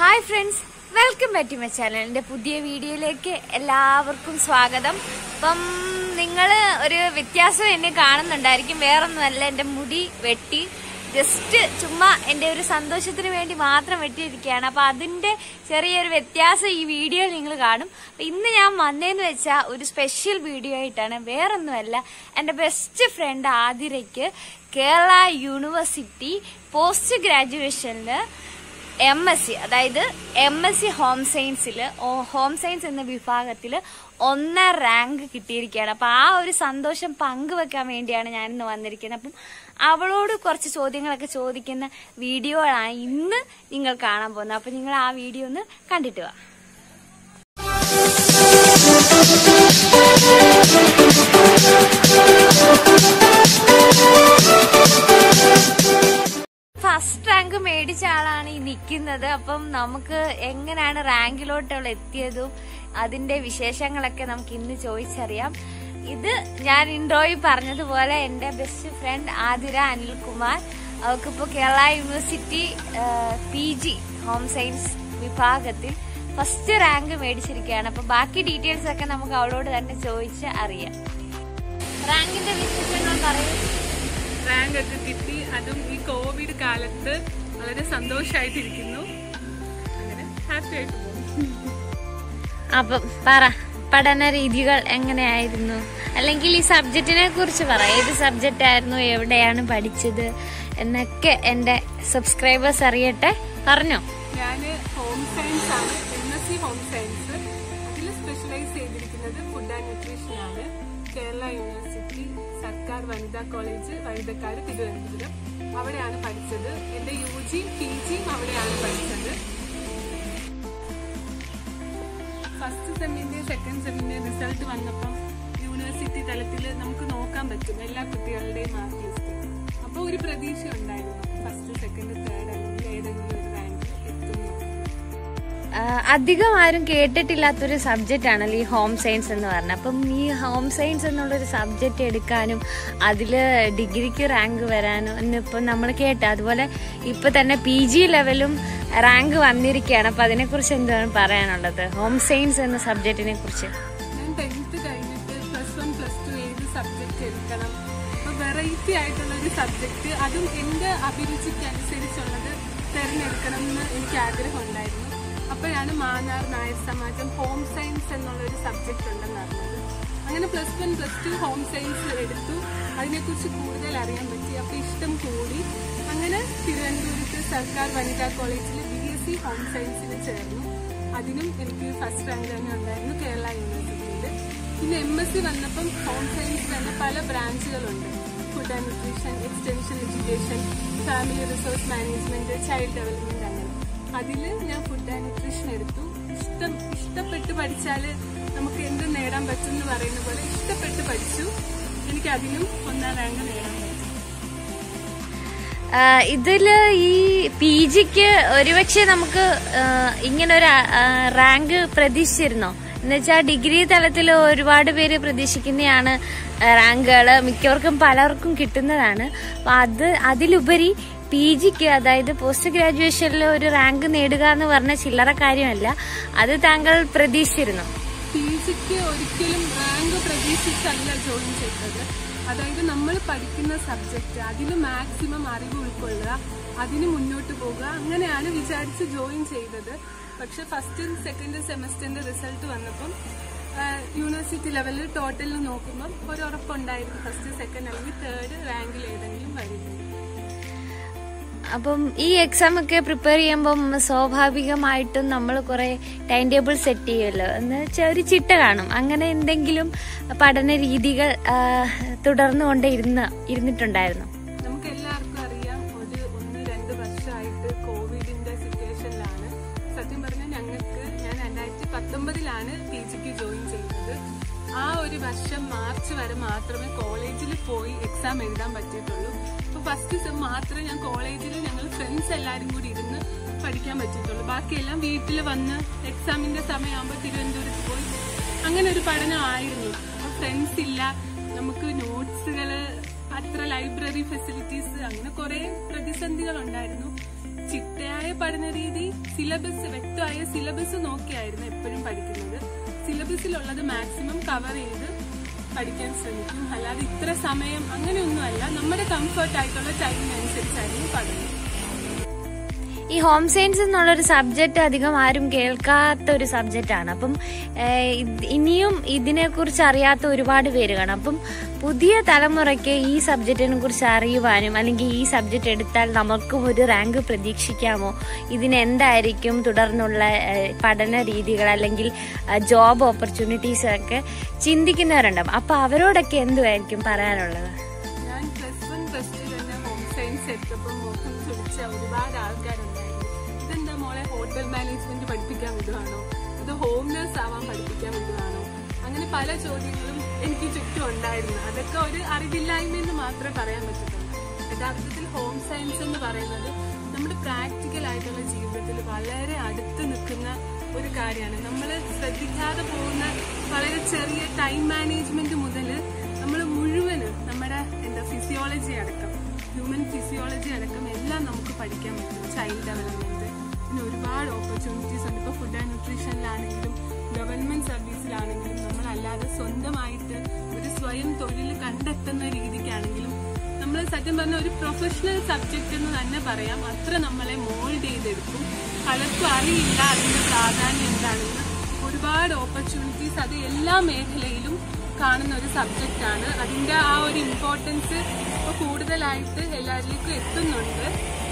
hi friends welcome back to my channel എൻ്റെ പുതിയ വീഡിയോയിലേക്ക് എല്ലാവർക്കും സ്വാഗതം അപ്പം നിങ്ങൾ ഒരു വ്യത്യാസം എന്നെ കാണുന്നുണ്ടായിരിക്കും വേറൊന്നുമല്ല എൻ്റെ മുടി വെട്ടി ജസ്റ്റ് ചുമ്മാ എൻ്റെ ഒരു സന്തോഷത്തിന് വേണ്ടി മാത്രം വെട്ടിയിരിക്കുകയാണ് അപ്പം അതിൻ്റെ ചെറിയൊരു വ്യത്യാസം ഈ വീഡിയോയിൽ നിങ്ങൾ കാണും അപ്പം ഇന്ന് ഞാൻ വന്നതെന്ന് വെച്ചാൽ ഒരു സ്പെഷ്യൽ വീഡിയോ ആയിട്ടാണ് വേറൊന്നുമല്ല എൻ്റെ ബെസ്റ്റ് ഫ്രണ്ട് ആതിരയ്ക്ക് കേരള യൂണിവേഴ്സിറ്റി പോസ്റ്റ് ഗ്രാജുവേഷനിൽ എം എസ് സി അതായത് എം എസ് സി ഹോം സയൻസിൽ ഹോം സയൻസ് എന്ന വിഭാഗത്തിൽ ഒന്നാം റാങ്ക് കിട്ടിയിരിക്കുകയാണ് അപ്പം ആ ഒരു സന്തോഷം പങ്കുവെക്കാൻ വേണ്ടിയാണ് ഞാൻ ഇന്ന് വന്നിരിക്കുന്നത് അപ്പം അവളോട് കുറച്ച് ചോദ്യങ്ങളൊക്കെ ചോദിക്കുന്ന വീഡിയോകളാണ് ഇന്ന് നിങ്ങൾ കാണാൻ പോകുന്നത് അപ്പം നിങ്ങൾ ആ വീഡിയോ ഒന്ന് കണ്ടിട്ട് വാ ഫസ്റ്റ് റാങ്ക് മേടിച്ച ആളാണ് ഈ നിൽക്കുന്നത് അപ്പം നമുക്ക് എങ്ങനെയാണ് റാങ്കിലോട്ടുള്ള എത്തിയതും അതിന്റെ വിശേഷങ്ങളൊക്കെ നമുക്ക് ഇന്ന് ചോദിച്ചറിയാം ഇത് ഞാൻ ഇൻട്രോയിൽ പറഞ്ഞതുപോലെ എന്റെ ബെസ്റ്റ് ഫ്രണ്ട് ആതിര അനിൽകുമാർ അവൾക്കിപ്പോൾ Kerala university P G home science വിഭാഗത്തിൽ ഫസ്റ്റ് റാങ്ക് മേടിച്ചിരിക്കുകയാണ് അപ്പൊ ബാക്കി ഡീറ്റെയിൽസ് ഒക്കെ നമുക്ക് അവളോട് തന്നെ ചോദിച്ച് അറിയാം റാങ്കിന്റെ വിശേഷങ്ങൾ പറയും റാങ്ക് ഒക്കെ കിട്ടി അതും ഈ കോവിഡ് കാലത്ത് വളരെ സന്തോഷമായിട്ടിരിക്കുന്നു അങ്ങനെ ഹാപ്പി ആയിട്ട് പോകുന്നു അപ്പം പറ പഠന രീതികൾ എങ്ങനെയായിരുന്നു അല്ലെങ്കിൽ ഈ സബ്ജക്റ്റിനെ കുറിച്ച് പറ ഏത് സബ്ജക്റ്റ് ആയിരുന്നു എവിടെയാണ് പഠിച്ചത് എന്നൊക്കെ എന്റെ സബ്സ്ക്രൈബേഴ്സ് അറിയട്ടെ പറഞ്ഞോ ഞാൻ ഹോം സയൻസ് ആണ് M S C home science അതിൽ സ്പെഷ്യലൈസ് ചെയ്തിരിക്കുന്നത് ഫുഡ് ആൻഡ് ന്യൂട്രീഷൻ ആണ് കേരള യൂണിവേഴ്സിറ്റി സർക്കാർ വനിതാ കോളേജ് വഴുതക്കാട് തിരുവനന്തപുരം അവിടെയാണ് പഠിച്ചത് എന്റെ യു ജി പി ജിയും അവിടെയാണ് പഠിച്ചത് ഫസ്റ്റ് സെമ്മിന്റെ സെക്കൻഡ് സെമ്മിന്റെ റിസൾട്ട് വന്നപ്പം യൂണിവേഴ്സിറ്റി തലത്തിൽ നമുക്ക് നോക്കാൻ പറ്റും എല്ലാ കുട്ടികളുടെയും മാർക്ക് ലിസ്റ്റ് അപ്പോൾ ഒരു പ്രതീക്ഷ ഉണ്ടായിരുന്നു ഫസ്റ്റ് സെക്കൻഡ് തേർഡ് അല്ലെങ്കിൽ ഏതെങ്കിലും ഒരു റാങ്ക് എത്തുന്നു ആ, അധികം ആരും കേട്ടിട്ടില്ലാത്തൊരു സബ്ജക്റ്റ് ആണല്ലോ ഈ ഹോം സയൻസ് എന്ന് പറഞ്ഞത് അപ്പം ഈ ഹോം സയൻസ് എന്നുള്ളൊരു സബ്ജക്റ്റ് എടുക്കാനും അതിൽ ഡിഗ്രിക്ക് റാങ്ക് വരാനും എന്നിപ്പം നമ്മൾ കേട്ട അതുപോലെ ഇപ്പൊ തന്നെ പി ജി ലെവലും റാങ്ക് വന്നിരിക്കുകയാണ് അപ്പം അതിനെക്കുറിച്ച് എന്താണ് പറയാനുള്ളത് ഹോം സയൻസ് എന്ന സബ്ജക്റ്റിനെ കുറിച്ച് ഞാൻ ടെൻത്ത് കഴിഞ്ഞിട്ട് പ്ലസ് വൺ പ്ലസ് ടു ഏത് സബ്ജക്റ്റ് എടുക്കണം അപ്പോൾ വെറൈറ്റി ആയിട്ടുള്ള ഒരു സബ്ജക്റ്റ് അതും എൻ്റെ അഭിരുചിക്ക് അനുസരിച്ചുള്ളത് തിരഞ്ഞെടുക്കണം എന്ന് എനിക്ക് ആഗ്രഹം ഉണ്ടായിരുന്നു അപ്പോഴാണ് മാന്നാർ നായർ സമാജം ഹോം സയൻസ് എന്നുള്ള ഒരു സബ്ജക്റ്റ് ഉണ്ടെന്ന് അറിഞ്ഞത് അങ്ങനെ plus one plus two home science എടുത്തു അതിനെക്കുറിച്ച് കൂടുതൽ അറിയാൻ പറ്റി അപ്പോൾ ഇഷ്ടം കൂടി അങ്ങനെ തിരുവനന്തപുരത്ത് സർക്കാർ വനിതാ കോളേജിൽ ബി എസ് സി ഹോം സയൻസിൽ ചേർന്നു അതിനും എനിക്ക് ഫസ്റ്റ് റാങ്ക് തന്നെ ഉണ്ടായിരുന്നു കേരള യൂണിവേഴ്സിറ്റിയിൽ പിന്നെ എം എസ് സി വന്നപ്പം ഹോം സയൻസ് തന്നെ പല ബ്രാഞ്ചുകളുണ്ട് food and nutrition extension education family resource management child development അങ്ങനെ അതിൽ ഞാൻ ഫുഡ് ആൻഡ് ന്യൂട്രീഷൻ എടുത്തു ഇഷ്ടം ഇഷ്ടപ്പെട്ട് പഠിച്ചാൽ നമുക്ക് എന്ത് നേടാൻ പറ്റും എന്ന് പറയുന്ന പോലെ ഇഷ്ടപ്പെട്ട് പഠിച്ചു എനിക്ക് അതിനും ഒന്നാം റാങ്ക് നേടാൻ പറ്റും ആ, ഇതില് ഈ പി ജിക്ക് ഒരുപക്ഷെ നമുക്ക് ആ, ഇങ്ങനെ ഒരു റാങ്ക് പ്രതീക്ഷിച്ചിരുന്നോ എന്നുവെച്ചാൽ ഡിഗ്രി തലത്തിൽ ഒരുപാട് പേര് പ്രതീക്ഷിക്കുന്നതാണ് റാങ്കുകൾ മിക്കവർക്കും പലർക്കും കിട്ടുന്നതാണ് അപ്പൊ അത് അതിലുപരി പി ജിക്ക് അതായത് പോസ്റ്റ് ഗ്രാജുവേഷനിൽ ഒരു റാങ്ക് നേടുക എന്ന് പറഞ്ഞ ചില്ലറ കാര്യമല്ല അത് താങ്കൾ പ്രതീക്ഷിച്ചിരുന്നു പി ജിക്ക് ഒരിക്കലും റാങ്ക് പ്രതീക്ഷിച്ചല്ല ജോയിൻ ചെയ്തത് അതായത് നമ്മൾ പഠിക്കുന്ന സബ്ജക്റ്റ് അതിൽ മാക്സിമം അറിവ് ഉൾക്കൊള്ളുക അതിന് മുന്നോട്ട് പോകുക അങ്ങനെയാണ് വിചാരിച്ച് ജോയിൻ ചെയ്തത് പക്ഷെ ഫസ്റ്റ് സെക്കൻഡ് സെമസ്റ്ററിന്റെ റിസൾട്ട് വന്നപ്പം യൂണിവേഴ്സിറ്റി ലെവലിൽ ടോട്ടലിൽ നോക്കുമ്പോൾ ഒരു ഉറപ്പുണ്ടായിരുന്നു ഫസ്റ്റ് സെക്കൻഡ് അല്ലെങ്കിൽ തേർഡ് റാങ്കിൽ ഏതെങ്കിലും വരുന്നത് അപ്പം ഈ എക്സാം ഒക്കെ പ്രിപ്പയർ ചെയ്യുമ്പം സ്വാഭാവികമായിട്ടും നമ്മൾ കുറെ ടൈം ടേബിൾ സെറ്റ് ചെയ്യുമല്ലോ എന്ന് വെച്ചാൽ ഒരു ചിട്ട കാണും അങ്ങനെ എന്തെങ്കിലും പഠന രീതികൾ ആ, തുടർന്നുകൊണ്ട് ഇരുന്ന് ഇരുന്നിട്ടുണ്ടായിരുന്നു നമുക്ക് എല്ലാവർക്കും അറിയാം ഒരു ഒന്ന് രണ്ട് വർഷമായിട്ട് കോവിഡിന്റെ സിറ്റുവേഷനിലാണ് സത്യം പറഞ്ഞാൽ ഞങ്ങൾക്ക് ഞാൻ രണ്ടായിരത്തി പത്തൊമ്പതിലാണ് പി ജിക്ക് ജോയിൻ ചെയ്തത് ആ ഒരു വർഷം മാർച്ച് വരെ മാത്രമേ കോളേജിൽ പോയി എക്സാം എഴുതാൻ പറ്റിയിട്ടുള്ളൂ അപ്പൊ ഫസ്റ്റ് സെം മാത്രമേ ഞാൻ കോളേജിൽ ഞങ്ങൾ ഫ്രണ്ട്സ് എല്ലാവരും കൂടി ഇരുന്ന് പഠിക്കാൻ പറ്റിയിട്ടുള്ളൂ ബാക്കിയെല്ലാം വീട്ടിൽ വന്ന് എക്സാമിന്റെ സമയമാകുമ്പോൾ തിരുവനന്തപുരത്ത് പോയി അങ്ങനെ ഒരു പഠനമായിരുന്നു അപ്പൊ ഫ്രണ്ട്സ് ഇല്ല നമുക്ക് നോട്ട്സുകള് അത്ര ലൈബ്രറി ഫെസിലിറ്റീസ് അങ്ങനെ കുറെ പ്രതിസന്ധികൾ ഉണ്ടായിരുന്നു ചിട്ടയായ പഠന രീതി സിലബസ് വ്യക്തമായ സിലബസ് നോക്കിയായിരുന്നു എപ്പോഴും പഠിക്കുന്നത് സിലബസിലുള്ളത് മാക്സിമം കവർ ചെയ്ത് പഠിക്കാൻ ശ്രമിക്കും അല്ലാതെ ഇത്ര സമയം അങ്ങനെയൊന്നുമല്ല നമ്മുടെ കംഫർട്ട് ആയിട്ടുള്ള ടൈമിനനുസരിച്ചായിരുന്നു പഠനം ഈ ഹോം സയൻസ് എന്നുള്ളൊരു സബ്ജക്റ്റ് അധികം ആരും കേൾക്കാത്ത ഒരു സബ്ജക്റ്റ് ആണ് അപ്പം ഏഹ്, ഇത് ഇനിയും ഇതിനെക്കുറിച്ച് അറിയാത്ത ഒരുപാട് പേര് കാണും അപ്പം പുതിയ തലമുറയ്ക്ക് ഈ സബ്ജക്റ്റിനെ കുറിച്ച് അറിയുവാനും അല്ലെങ്കിൽ ഈ സബ്ജക്റ്റ് എടുത്താൽ നമുക്കും ഒരു റാങ്ക് പ്രതീക്ഷിക്കാമോ ഇതിന് എന്തായിരിക്കും തുടർന്നുള്ള ഏഹ്, പഠന രീതികൾ അല്ലെങ്കിൽ ജോബ് ഓപ്പർച്യൂണിറ്റീസ് ഒക്കെ ചിന്തിക്കുന്നവരുണ്ടാവും അപ്പൊ അവരോടൊക്കെ എന്തുമായിരിക്കും പറയാനുള്ളത് ഞാൻ പ്ലസ് വൺ പ്ലസ് ടു തന്നെ ഹോം സയൻസ് എടുത്തപ്പോൾ മുഖം ചൊടിച്ച ഒരുപാട് ആൾക്കാരുണ്ടായിരുന്നു ഇതെന്താ മോളെ ഹോട്ടൽ മാനേജ്മെന്റ് പഠിപ്പിക്കാൻ വിടുവാണോ ഇത് ഹോം നേഴ്സ് ആവാൻ പഠിപ്പിക്കാൻ വിടുവാണോ അങ്ങനെ പല ചോദ്യങ്ങളും എനിക്ക് ചുറ്റും ഉണ്ടായിരുന്നു അതൊക്കെ ഒരു അറിവില്ലായ്മ എന്ന് മാത്രമേ പറയാൻ പറ്റത്തുള്ളൂ യഥാർത്ഥത്തിൽ ഹോം സയൻസ് എന്ന് പറയുന്നത് നമ്മുടെ പ്രാക്ടിക്കൽ ആയിട്ടുള്ള ജീവിതത്തിൽ വളരെ അടുത്ത് നിൽക്കുന്ന ഒരു കാര്യമാണ് നമ്മൾ ശ്രദ്ധിക്കാതെ പോകുന്ന വളരെ ചെറിയ ടൈം മാനേജ്മെന്റ് മുതൽ നമ്മൾ മുഴുവന് നമ്മുടെ എന്താ ഫിസിയോളജി അടക്കം ഹ്യൂമൻ ഫിസിയോളജി അടക്കം എല്ലാം നമുക്ക് പഠിക്കാൻ പറ്റും ചൈൽഡ് ഡെവലപ്മെന്റ് പിന്നെ ഒരുപാട് ഓപ്പർച്യൂണിറ്റീസ് ഉണ്ട് ഇപ്പോൾ ഫുഡ് ആൻഡ് ന്യൂട്രീഷനിലാണെങ്കിലും ഗവൺമെന്റ് സർവീസിലാണെങ്കിലും നമ്മൾ അല്ലാതെ സ്വന്തമായിട്ട് ഒരു സ്വയം തൊഴിൽ കണ്ടെത്തുന്ന രീതിക്കാണെങ്കിലും നമ്മൾ സത്യം പറഞ്ഞ ഒരു പ്രൊഫഷണൽ സബ്ജക്റ്റ് എന്ന് തന്നെ പറയാം അത്ര നമ്മളെ മോൾഡ് ചെയ്തെടുക്കും പലർക്കും അറിയില്ല അതിന്റെ പ്രാധാന്യം എന്താണെന്ന് ഒരുപാട് ഓപ്പർച്യൂണിറ്റീസ് അത് എല്ലാ മേഖലയിലും കാണുന്ന ഒരു സബ്ജക്റ്റ് ആണ് അതിന്റെ ആ ഒരു ഇമ്പോർട്ടൻസ് ഇപ്പൊ കൂടുതലായിട്ട് എല്ലാവരിലേക്കും എത്തുന്നുണ്ട്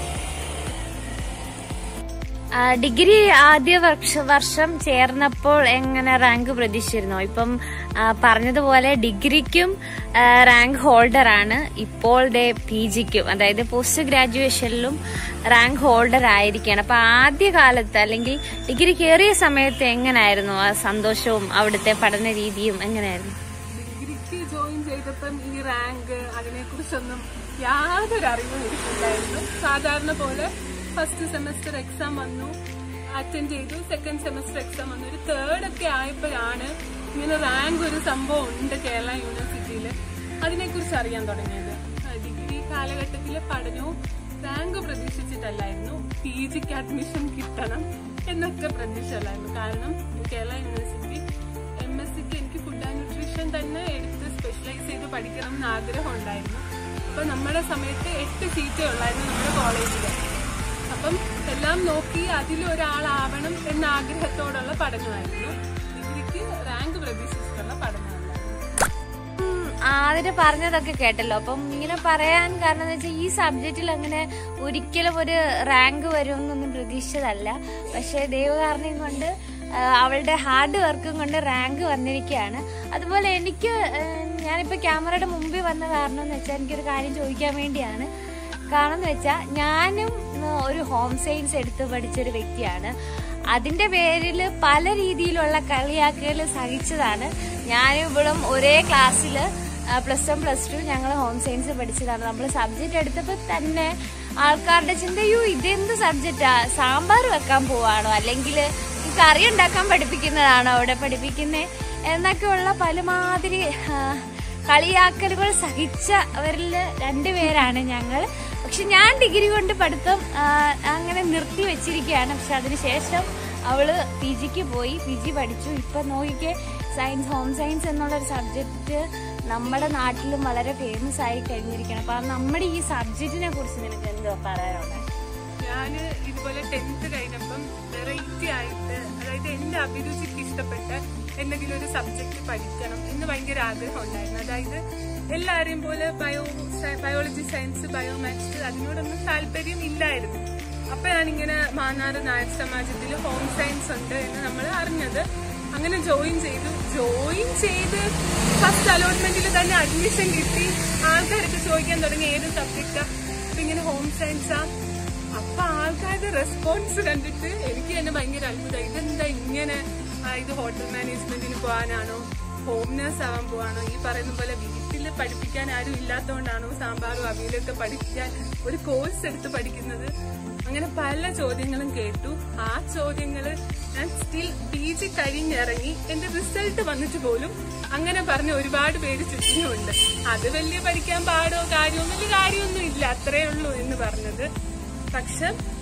ആ, ഡിഗ്രി ആദ്യ വർഷ വർഷം ചേർന്നപ്പോൾ എങ്ങനെ റാങ്ക് പ്രതീക്ഷിച്ചിരുന്നോ ഇപ്പം ആ, പറഞ്ഞതുപോലെ ഡിഗ്രിക്കും ആ, റാങ്ക് ഹോൾഡർ ആണ് ഇപ്പോൾ ദേ പി ജിക്കും അതായത് പോസ്റ്റ് ഗ്രാജുവേഷനിലും റാങ്ക് ഹോൾഡർ ആയിരിക്കുകയാണ് അപ്പൊ ആദ്യ കാലത്ത് അല്ലെങ്കിൽ ഡിഗ്രി കയറിയ സമയത്ത് എങ്ങനെയായിരുന്നു ആ സന്തോഷവും അവിടുത്തെ പഠന രീതിയും എങ്ങനെയായിരുന്നു ഡിഗ്രിക്ക് ജോയിൻ ചെയ്തപ്പം ഈ റാങ്ക് അതിനെക്കുറിച്ചൊന്നും യാതൊരു അറിവും എനിക്കുണ്ടായിരുന്നു സാധാരണ പോലെ ഫസ്റ്റ് സെമസ്റ്റർ എക്സാം വന്നു അറ്റൻഡ് ചെയ്തു സെക്കൻഡ് സെമസ്റ്റർ എക്സാം വന്നു ഒരു തേർഡ് ഒക്കെ ആയപ്പോഴാണ് ഇങ്ങനെ റാങ്ക് ഒരു സംഭവം ഉണ്ട് കേരള യൂണിവേഴ്സിറ്റിയിൽ അതിനെക്കുറിച്ച് അറിയാൻ തുടങ്ങിയത് ഡിഗ്രി കാലഘട്ടത്തിലെ പഠനവും റാങ്ക് പ്രതീക്ഷിച്ചിട്ടല്ലായിരുന്നു പി ജിക്ക് അഡ്മിഷൻ കിട്ടണം എന്നൊക്കെ പ്രതീക്ഷയല്ലായിരുന്നു കാരണം കേരള യൂണിവേഴ്സിറ്റി എം എസ് സിക്ക് എനിക്ക് ഫുഡ് ആൻഡ് ന്യൂട്രീഷൻ തന്നെ എടുത്ത് സ്പെഷ്യലൈസ് ചെയ്ത് പഠിക്കണം എന്ന് ആഗ്രഹം ഉണ്ടായിരുന്നു അപ്പൊ നമ്മുടെ സമയത്ത് എട്ട് സീറ്റേ ഉള്ളായിരുന്നു നമ്മുടെ കോളേജിൽ അപ്പം എല്ലാം നോക്കി അതിലൊരാളാവണം എന്ന ആഗ്രഹത്തോടുള്ള പഠനമായിരുന്നു ഡിഗ്രിക്ക് റാങ്ക് പ്രതീക്ഷിച്ചിട്ടുള്ള പഠനമല്ലായിരുന്നു ഉം, ആതിര പറഞ്ഞതൊക്കെ കേട്ടല്ലോ അപ്പം ഇങ്ങനെ പറയാൻ കാരണം എന്ന് വെച്ചാൽ ഈ സബ്ജക്റ്റിൽ അങ്ങനെ ഒരിക്കലും ഒരു റാങ്ക് വരുമെന്നൊന്നും പ്രതീക്ഷിച്ചതല്ല പക്ഷെ ദൈവകാരണം കൊണ്ട് ആ, അവളുടെ ഹാർഡ് വർക്കും കൊണ്ട് റാങ്ക് വന്നിരിക്കുകയാണ് അതുപോലെ എനിക്ക് ആ, ഞാനിപ്പോ ക്യാമറയുടെ മുമ്പിൽ വന്ന കാരണം എന്ന് വെച്ചാൽ എനിക്കൊരു കാര്യം ചോദിക്കാൻ വേണ്ടിയാണ് കാരണം എന്ന് വെച്ചാൽ ഞാനും ഉം, ഒരു ഹോം സയൻസ് എടുത്ത് പഠിച്ചൊരു വ്യക്തിയാണ് അതിന്റെ പേരിൽ പല രീതിയിലുള്ള കളിയാക്കൽ സഹിച്ചതാണ് ഞാനും ഇവളും ഒരേ ക്ലാസ്സിൽ പ്ലസ് വൺ പ്ലസ് ടു ഞങ്ങൾ ഹോം സയൻസ് പഠിച്ചതാണ് നമ്മൾ സബ്ജക്റ്റ് എടുത്തപ്പോൾ തന്നെ ആൾക്കാരുടെ ചിന്തയോ ഇതെന്ത് സബ്ജക്റ്റാ സാമ്പാർ വെക്കാൻ പോവാണോ അല്ലെങ്കിൽ ഈ കറി ഉണ്ടാക്കാൻ പഠിപ്പിക്കുന്നതാണോ അവിടെ പഠിപ്പിക്കുന്നത് എന്നൊക്കെയുള്ള പലമാതിരി ആ, കളിയാക്കലുകൾ സഹിച്ചവരിൽ രണ്ടുപേരാണ് ഞങ്ങൾ പക്ഷെ ഞാൻ ഡിഗ്രി കൊണ്ട് പഠിത്തം ആ, അങ്ങനെ നിർത്തി വെച്ചിരിക്കുകയാണ് പക്ഷെ അതിനുശേഷം അവള് പി ജിക്ക് പോയി പി ജി പഠിച്ചു ഇപ്പൊ നോക്കിക്കേ സയൻസ് ഹോം സയൻസ് എന്നുള്ളൊരു സബ്ജക്റ്റ് നമ്മുടെ നാട്ടിലും വളരെ ഫേമസ് ആയി കഴിഞ്ഞിരിക്കുകയാണ് അപ്പൊ നമ്മുടെ ഈ സബ്ജക്റ്റിനെ കുറിച്ച് നിനക്ക് എന്തോ പറയാനുള്ളത് ഞാൻ ഇതുപോലെ ടെൻത്ത് കഴിഞ്ഞപ്പം വെറൈറ്റി ആയിട്ട് അതായത് എന്റെ അഭിരുചിക്ക് ഇഷ്ടപ്പെട്ട എന്തെങ്കിലും ഒരു സബ്ജക്ട് പഠിക്കണം എന്ന് ഭയങ്കര ആഗ്രഹം ഉണ്ടായിരുന്നു അതായത് എല്ലാവരെയും പോലെ ബയോ ബയോളജി സയൻസ് ബയോമാത്സ് അതിനോടൊന്നും താല്പര്യം ഇല്ലായിരുന്നു അപ്പോഴാണ് ഇങ്ങനെ മാന്നാറ് നായർ സമാജത്തിൽ ഹോം സയൻസ് ഉണ്ട് എന്ന് നമ്മൾ അറിഞ്ഞത് അങ്ങനെ ജോയിൻ ചെയ്തു ജോയിൻ ചെയ്ത് ഫസ്റ്റ് അലോട്ട്മെന്റിൽ തന്നെ അഡ്മിഷൻ കിട്ടി ആൾക്കാരൊക്കെ ചോദിക്കാൻ തുടങ്ങി ഏത് സബ്ജക്റ്റാ അപ്പൊ ഇങ്ങനെ ഹോം സയൻസാ അപ്പൊ ആൾക്കാരുടെ റെസ്പോൺസ് കണ്ടിട്ട് എനിക്ക് തന്നെ ഭയങ്കര അത്ഭുതം ഇതെന്താ ഇങ്ങനെ ആ, ഇത് ഹോട്ടൽ മാനേജ്മെന്റിന് പോകാനാണോ ഹോം നേഴ്സ് ആവാൻ പോവാണോ ഈ പറയുന്ന പോലെ വീട്ടിൽ പഠിപ്പിക്കാൻ ആരും ഇല്ലാത്തതുകൊണ്ടാണോ സാമ്പാറും അവിയലൊക്കെ പഠിപ്പിക്കാൻ ഒരു കോഴ്സ് എടുത്ത് പഠിക്കുന്നത് അങ്ങനെ പല ചോദ്യങ്ങളും കേട്ടു ആ ചോദ്യങ്ങള് ഞാൻ സ്റ്റിൽ പി ജി കഴിഞ്ഞിറങ്ങി എന്റെ റിസൾട്ട് വന്നിട്ട് പോലും അങ്ങനെ പറഞ്ഞ ഒരുപാട് പേര് ചുറ്റിനുമുണ്ട് അത് വലിയ പഠിക്കാൻ പാടോ കാര്യമോ വലിയ കാര്യമൊന്നും ഇല്ല അത്രേ ഉള്ളൂ എന്ന് പറഞ്ഞത് പക്ഷെ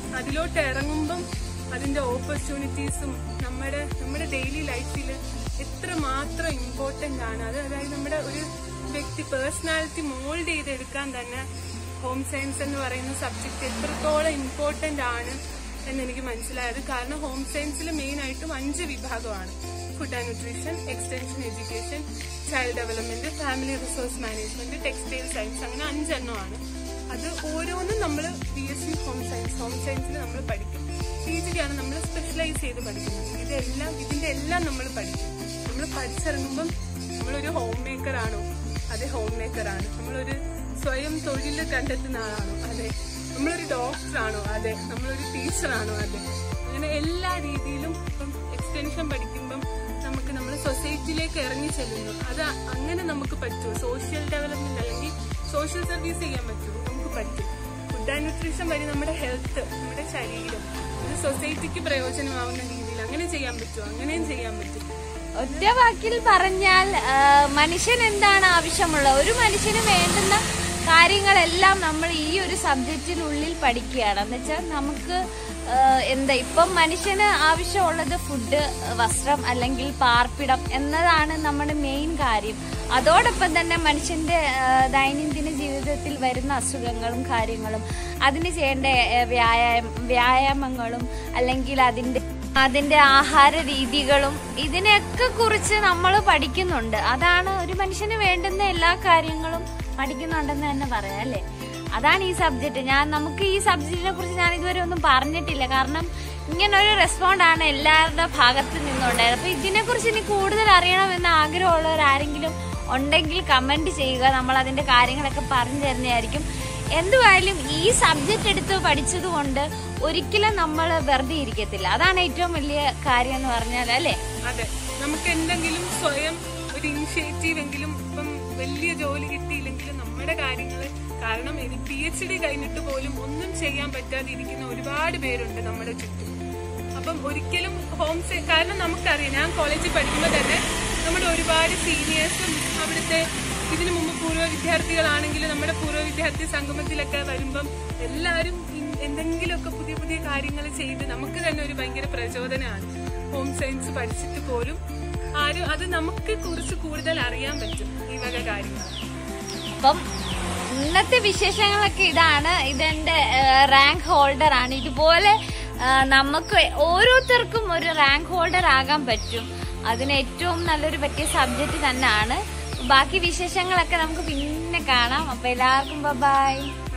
അതിലോട്ട് ഇറങ്ങുമ്പം അതിന്റെ ഓപ്പർച്യൂണിറ്റീസും നമ്മുടെ നമ്മുടെ ഡെയിലി ലൈഫിൽ എത്രമാത്രം ഇമ്പോർട്ടന്റ് ആണ് അത് അതായത് നമ്മുടെ ഒരു വ്യക്തി പേഴ്സണാലിറ്റി മോൾഡ് ചെയ്തെടുക്കാൻ തന്നെ ഹോം സയൻസ് എന്ന് പറയുന്ന സബ്ജക്ട് എത്രത്തോളം ഇമ്പോർട്ടന്റ് ആണ് എന്ന് എനിക്ക് മനസ്സിലായത് കാരണം ഹോം സയൻസിൽ മെയിൻ ആയിട്ടും അഞ്ച് വിഭാഗമാണ് food and nutrition extension education child development family resource management textile science അങ്ങനെ അഞ്ചെണ്ണമാണ് അത് ഓരോന്നും നമ്മൾ B S C home science home സയൻസിൽ നമ്മൾ പഠിക്കും പി ജിക്കാണ് നമ്മൾ സ്പെഷ്യലൈസ് ചെയ്ത് പഠിക്കുന്നത് ഇതെല്ലാം ഇതിന്റെ എല്ലാം നമ്മൾ പഠിക്കും നമ്മൾ പഠിച്ചിറങ്ങുമ്പം നമ്മളൊരു ഹോം മേക്കർ ആണോ അതെ ഹോം മേക്കർ ആണ് നമ്മളൊരു സ്വയം തൊഴിൽ കണ്ടെത്തുന്ന ആളാണോ അതെ നമ്മളൊരു ഡോക്ടറാണോ അതെ നമ്മളൊരു ടീച്ചറാണോ അതെ അങ്ങനെ എല്ലാ രീതിയിലും ഇപ്പം എക്സ്റ്റൻഷൻ പഠിക്കുമ്പം നമുക്ക് നമ്മൾ സൊസൈറ്റിയിലേക്ക് ഇറങ്ങി ചെല്ലുന്നു അത് അങ്ങനെ നമുക്ക് പറ്റുമോ സോഷ്യൽ ഡെവലപ്മെന്റ് അല്ലെങ്കിൽ സോഷ്യൽ സർവീസ് ചെയ്യാൻ പറ്റുമോ നമുക്ക് പറ്റും ഫുഡ് ആൻഡ് ന്യൂട്രീഷൻ വഴി നമ്മുടെ ഹെൽത്ത് നമ്മുടെ ശരീരം അത് സൊസൈറ്റിക്ക് പ്രയോജനമാവുന്ന രീതിയിൽ അങ്ങനെ ചെയ്യാൻ പറ്റുമോ അങ്ങനെയും ചെയ്യാൻ പറ്റും ഒറ്റ വാക്കിൽ പറഞ്ഞാൽ ആ, മനുഷ്യൻ എന്താണ് ആവശ്യമുള്ളത് ഒരു മനുഷ്യന് വേണ്ടുന്ന കാര്യങ്ങളെല്ലാം നമ്മൾ ഈ ഒരു സബ്ജക്റ്റിനുള്ളിൽ പഠിക്കുകയാണ് എന്ന് വെച്ചാൽ നമുക്ക് ആ, എന്താ ഇപ്പം മനുഷ്യന് ആവശ്യമുള്ളത് ഫുഡ് വസ്ത്രം അല്ലെങ്കിൽ പാർപ്പിടം എന്നതാണ് നമ്മുടെ മെയിൻ കാര്യം അതോടൊപ്പം തന്നെ മനുഷ്യന്റെ ആ, ദൈനംദിന ജീവിതത്തിൽ വരുന്ന അസുഖങ്ങളും കാര്യങ്ങളും അതിന് ചെയ്യേണ്ട ആ, വ്യായാമ വ്യായാമങ്ങളും അല്ലെങ്കിൽ അതിന്റെ അതിന്റെ ആഹാര രീതികളും ഇതിനെയൊക്കെ കുറിച്ച് നമ്മൾ പഠിക്കുന്നുണ്ട് അതാണ് ഒരു മനുഷ്യന് വേണ്ടുന്ന എല്ലാ കാര്യങ്ങളും പഠിക്കുന്നുണ്ടെന്ന് തന്നെ പറയാം അല്ലേ അതാണ് ഈ സബ്ജക്ട് ഞാൻ നമുക്ക് ഈ സബ്ജക്റ്റിനെ കുറിച്ച് ഞാൻ ഇതുവരെ ഒന്നും പറഞ്ഞിട്ടില്ല കാരണം ഇങ്ങനെ ഒരു റെസ്പോണ്ട് ആണ് എല്ലാവരുടെ ഭാഗത്ത് നിന്നുണ്ടായത് അപ്പൊ ഇതിനെ കുറിച്ച് ഇനി കൂടുതൽ അറിയണമെന്ന് ആഗ്രഹമുള്ളവർ ആരെങ്കിലും ഉണ്ടെങ്കിൽ കമന്റ് ചെയ്യുക നമ്മൾ അതിന്റെ കാര്യങ്ങളൊക്കെ പറഞ്ഞു തരുന്നതായിരിക്കും എന്തുവായാലും ഈ സബ്ജക്ട് എടുത്ത് പഠിച്ചത് കൊണ്ട് ഒരിക്കലും നമ്മൾ വെറുതെ ഇരിക്കത്തില്ല അതാണ് ഏറ്റവും വലിയ കാര്യം എന്ന് പറഞ്ഞാൽ അല്ലേ അതെ നമുക്ക് എന്തെങ്കിലും സ്വയം ഒരു ഇനിഷ്യേറ്റീവ് എങ്കിലും ഇപ്പം വലിയ ജോലി കിട്ടിയില്ലെങ്കിലും നമ്മുടെ കാര്യങ്ങൾ കാരണം എനിക്ക് പി എച്ച് ഡി കഴിഞ്ഞിട്ട് പോലും ഒന്നും ചെയ്യാൻ പറ്റാതെ ഇരിക്കുന്ന ഒരുപാട് പേരുണ്ട് നമ്മുടെ ചുറ്റും അപ്പം ഒരിക്കലും ഹോം സെ- കാരണം നമുക്കറിയാം ഞാൻ കോളേജിൽ പഠിക്കുമ്പോൾ തന്നെ നമ്മുടെ ഒരുപാട് സീനിയേഴ്സും അവിടുത്തെ ഇതിനു മുമ്പ് പൂർവ്വ വിദ്യാർത്ഥികളാണെങ്കിലും നമ്മുടെ പൂർവ്വ വിദ്യാർത്ഥി സംഗമത്തിലൊക്കെ വരുമ്പം എല്ലാവരും ഇൻ- എന്തെങ്കിലുമൊക്കെ പുതിയ പുതിയ കാര്യങ്ങൾ ചെയ്ത് നമുക്ക് തന്നെ ഒരു ഭയങ്കര പ്രചോദനമാണ് ഹോം സയൻസ് പഠിച്ചിട്ട് പോലും ആരും അത് നമുക്ക് കുറിച്ച് കൂടുതൽ അറിയാൻ പറ്റും ഈ വക കാര്യങ്ങൾ അപ്പം ഇന്നത്തെ വിശേഷങ്ങളൊക്കെ ഇതാണ് ഇതെന്റെ റാങ്ക് ഹോൾഡർ ആണ് ഇതുപോലെ ആ, നമുക്ക് ഓരോരുത്തർക്കും ഒരു റാങ്ക് ഹോൾഡർ ആകാൻ പറ്റും അതിന് ഏറ്റവും നല്ലൊരു പറ്റിയ സബ്ജക്റ്റ് തന്നെയാണ് ബാക്കി വിശേഷങ്ങളൊക്കെ നമുക്ക് പിന്നെ കാണാം അപ്പൊ എല്ലാവർക്കും ബൈ